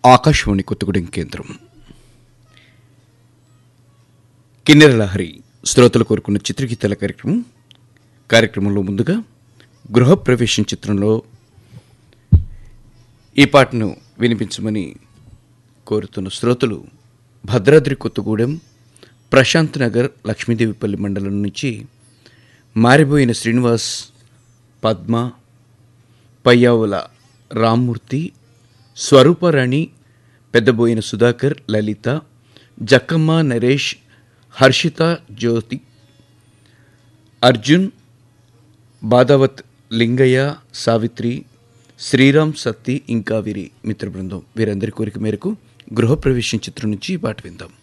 ఆకాశవాణి కొత్తగూడెం కేంద్రం కిన్నెర లహరి శ్రోతలు కోరుకున్న చిత్రగీతాల కార్యక్రమం కార్యక్రమంలో ముందుగా గృహప్రవేశం చిత్రంలో ఈ పాటను వినిపించమని కోరుతున్న శ్రోతలు భద్రాద్రి కొత్తగూడెం ప్రశాంత్ నగర్ లక్ష్మీదేవిపల్లి మండలం నుంచి మారిపోయిన శ్రీనివాస్ పద్మ పయ్యావుల రామ్మూర్తి స్వరూపరాణి పెద్దబోయిన సుధాకర్ లలిత జక్కమ్మ నరేష్ హర్షిత జ్యోతి అర్జున్ బాదావత్ లింగయ్య సావిత్రి శ్రీరామ్ సత్తి ఇంకా వీరి మిత్ర బృందం వీరందరి కోరిక మేరకు గృహప్రవేశం చిత్రం నుంచి ఈ పాట విందాం